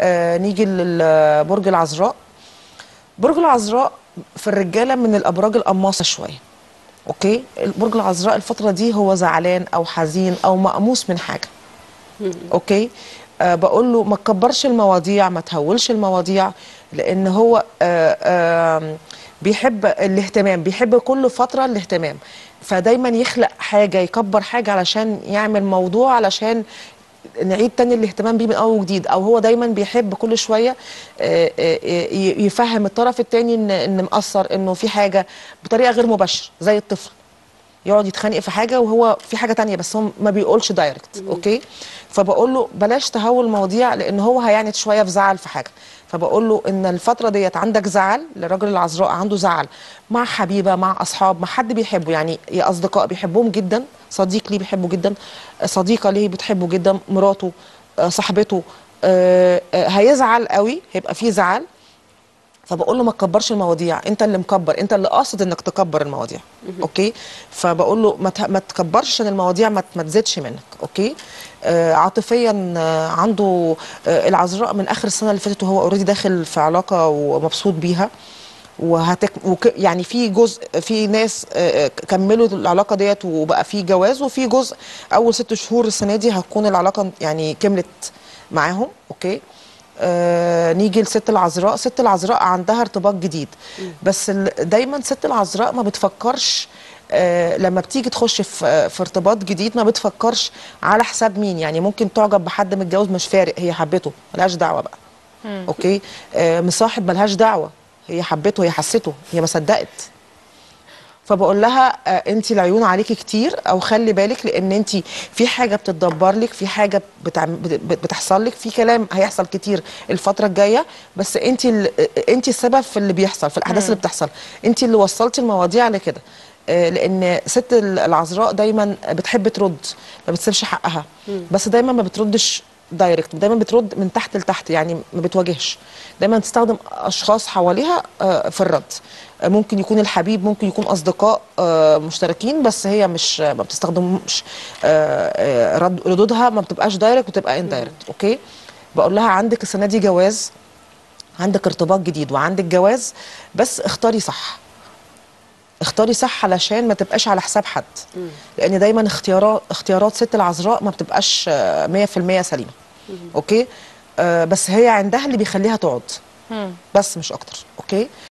آه نيجي لبرج العذراء برج العذراء في الرجاله من الابراج القماصه شويه اوكي برج العذراء الفتره دي هو زعلان او حزين او مقموس من حاجه اوكي آه بقول له ما تكبرش المواضيع ما تهولش المواضيع لان هو آه آه بيحب الاهتمام بيحب كل فتره الاهتمام فدايما يخلق حاجه يكبر حاجه علشان يعمل موضوع علشان نعيد تاني الاهتمام بيه من اول وجديد او هو دايما بيحب كل شويه آه، آه، ي- يفهم الطرف التاني ان ان مقصر انه في حاجه بطريقه غير مباشره زي الطفل يقعد يتخانق في حاجه وهو في حاجه تانية بس هو ما بيقولش دايركت اوكي فبقول له بلاش تهول مواضيع لان هو هيعند شويه في زعل في حاجه فبقول له ان الفتره ديت عندك زعل للراجل العذراء عنده زعل مع حبيبه مع اصحاب مع حد بيحبه يعني يا اصدقاء بيحبهم جدا صديق ليه بيحبه جدا صديقه ليه بتحبه جدا مراته آه، صاحبته آه، آه، هيزعل قوي هيبقى فيه زعل فبقول له ما تكبرش المواضيع انت اللي مكبر انت اللي قاصد انك تكبر المواضيع اوكي فبقول له ما ت- ما تكبرش عشان المواضيع ما ت- ما تزيدش منك اوكي آه عاطفيا آه عنده آه العذراء من اخر السنه اللي فاتت وهو اوريدي داخل في علاقه ومبسوط بيها وهتك وك يعني في جزء في ناس آه، آه، كملوا العلاقه ديت وبقى في جواز وفي جزء اول ست شهور السنه دي هتكون العلاقه يعني كملت معاهم اوكي آه نيجي لست العذراء ست العذراء عندها ارتباط جديد بس ال- دايما ست العذراء ما بتفكرش آه لما بتيجي تخش في في ارتباط جديد ما بتفكرش على حساب مين يعني ممكن تعجب بحد متجوز مش فارق هي حبته ملهاش دعوه بقى اوكي آه مصاحب ملهاش دعوه هي حبته هي حسته هي ما صدقت فبقول لها آه انت العيون عليكي كتير او خلي بالك لان انت في حاجه بتتدبر لك في حاجه بتعم بت- بت- بتحصل لك في كلام هيحصل كتير الفتره الجايه بس انت انت السبب في اللي بيحصل في الاحداث اللي بتحصل انت اللي وصلتي المواضيع لكده آه، لان ست العذراء دايما بتحب ترد ما بتسيبش حقها بس دايما ما بتردش دايركت دايما بترد من تحت لتحت يعني ما بتواجهش دايما تستخدم اشخاص حواليها آه، في الرد آه، ممكن يكون الحبيب ممكن يكون اصدقاء آه، مشتركين بس هي مش ما بتستخدمش آه، آه، رد ردودها ما بتبقاش دايركت بتبقى اندايركت اوكي بقول لها عندك السنه دي جواز عندك ارتباط جديد وعندك جواز بس اختاري صح اختاري صح علشان ما تبقاش على حساب حد لان دايما اختيارات اختيارات ست العذراء ما بتبقاش آه، 100% سليمه اوكي آه بس هي عندها اللي بيخليها تقعد بس مش اكتر اوكي